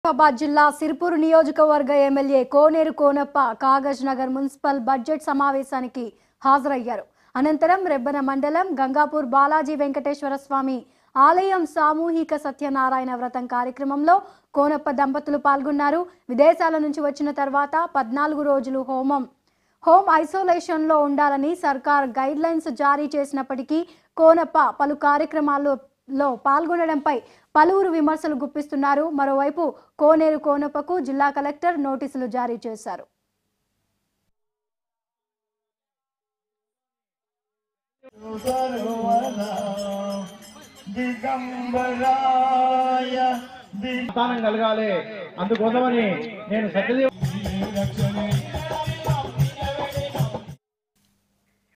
నిజామాబాద్ జిల్లా సిర్పూర్ నియోజకవర్గ MLA Koneru Konappa Kagaznagar municipal budget సమావేశానికి హాజరయ్యారు అనంతరం రెబ్బన మండలం గంగాపూర్ బాలాజీ వెంకటేశ్వర స్వామి ఆలయం సామూహిక సత్యనారాయణ వ్రతం కార్యక్రమంలో కోనప్ప దంపతులు పాల్గొన్నారు విదేశాల నుంచి వచ్చిన తర్వాత పద్నాలుగు రోజులు హోమం హోమ్ ఐసోలేషన్లో ఉండాలని సర్కార్ గైడ్ లైన్స్ జారీ చేసినప్పటికీ కోనప్ప పలు కార్యక్రమాల్లో లో పాల్గొనడంపై పలువురు విమర్శలు గుప్పిస్తున్నారు మరోవైపు కోనేరు కోనప్పకు జిల్లా కలెక్టర్ నోటీసులు జారీ చేశారు దిగంబరాయ దిగ సంతానం కలగాలి అందుకోసమని నేను సత్యదేవ